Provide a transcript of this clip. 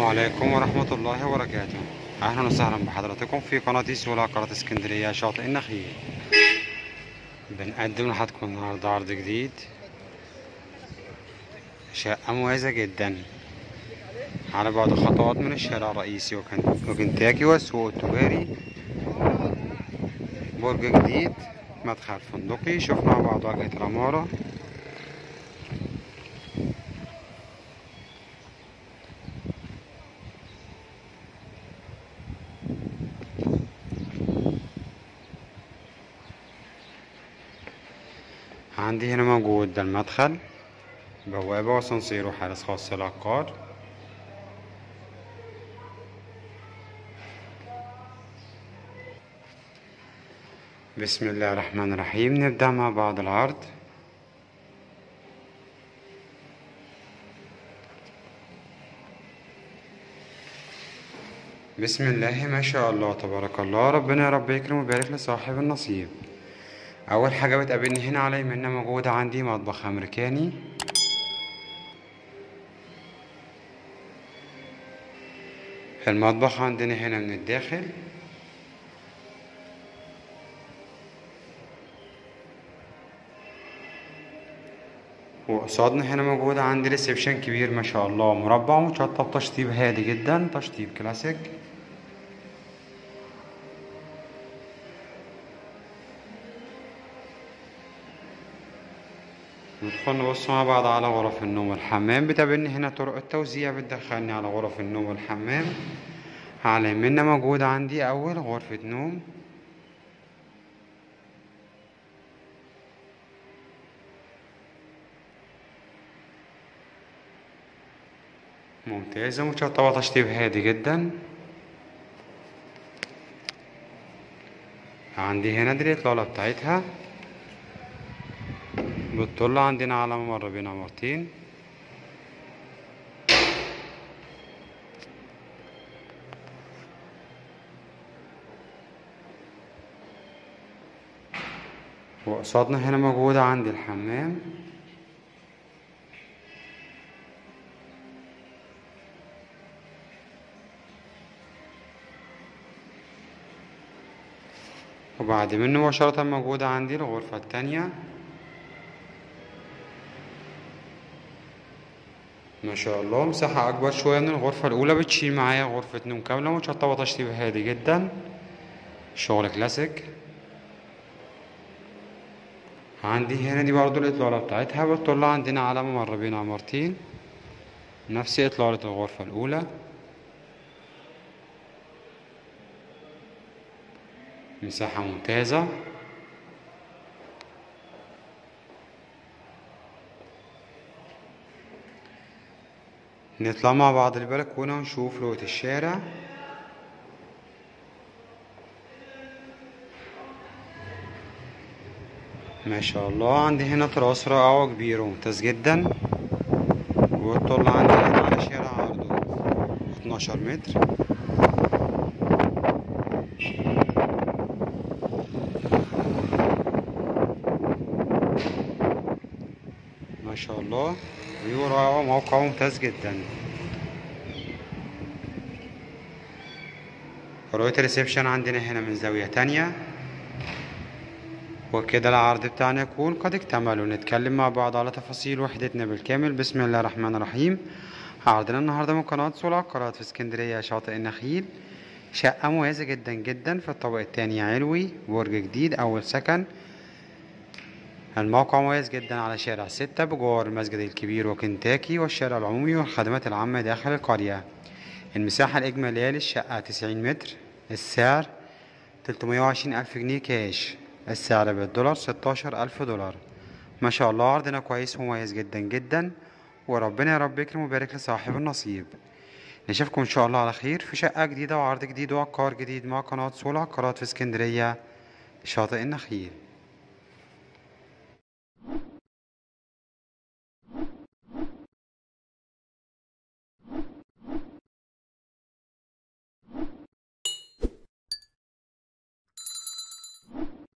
عليكم ورحمة الله وبركاته أهلا وسهلا بحضراتكم في قناة سولا قناة اسكندرية شاطئ النخيل بنقدم لحضراتكم النهاردة عرض جديد شقة مميزة جدا على بعد خطوات من الشارع الرئيسي وكن- وكنتاكي والسوق التجاري برج جديد مدخل فندقي شوف مع بعض واجهة العمارة عندي هنا موجود ده المدخل بوابة واسانسير وحارس خاص للعقار بسم الله الرحمن الرحيم نبدأ مع بعض العرض بسم الله ما شاء الله تبارك الله ربنا يا رب يكرم ويبارك لصاحب النصيب اول حاجه بتقابلني هنا على يمنا موجوده عندي مطبخ امريكاني المطبخ عندنا هنا من الداخل وقصادنا هنا موجودة عندي ريسبشن كبير ما شاء الله مربع ومشطب تشطيب هادي جدا تشطيب كلاسيك ندخل نبص مع بعض على غرف النوم والحمام بتقابلني هنا طرق التوزيع بتدخلني على غرف النوم والحمام على يمنا موجود عندي أول غرفة نوم ممتازة مشطبة تشطيب هادي جدا عندي هنا دي الإطلالة بتاعتها بتطل عندنا على ممر بين عمارتين وقصادنا هنا موجودة عندي الحمام وبعد منه مباشرة موجودة عندي الغرفة التانية ما شاء الله مساحة أكبر شوية من الغرفة الأولى بتشيل معايا غرفة نوم كاملة ومشطبة تشطيب هادي جدا شغل كلاسيك عندي هنا دي برضو الإطلالة بتاعتها بتطل عندنا على ممر بين عمارتين نفس إطلالة الغرفة الأولى مساحة ممتازة نطلع مع بعض البلكونة ونشوف رؤية الشارع ما شاء الله عندي هنا تراس رائع وكبير وممتاز جدا وطلع عندي هنا على شارع عرضه 12 متر ما شاء الله فيو رائع وموقع ممتاز جدا رؤية الريسبشن عندنا هنا من زاوية تانية وكده العرض بتاعنا يكون قد اكتمل ونتكلم مع بعض على تفاصيل وحدتنا بالكامل بسم الله الرحمن الرحيم عرضنا النهاردة من قناة سولا قناة في اسكندرية شاطئ النخيل شقة مميزة جدا جدا في الطابق التاني علوي برج جديد أول سكن الموقع مميز جدا على شارع ستة بجوار المسجد الكبير وكنتاكي والشارع العمومي والخدمات العامة داخل القرية المساحة الإجمالية للشقة تسعين متر السعر تلتمية وعشرين ألف جنيه كاش السعر بالدولار ستاشر ألف دولار ما شاء الله عرضنا كويس ومميز جدا جدا وربنا يا رب يكرم ويبارك لصاحب النصيب نشوفكم إن شاء الله على خير في شقة جديدة وعرض جديد وعقار جديد مع قناة سول عقارات في اسكندرية شاطئ النخيل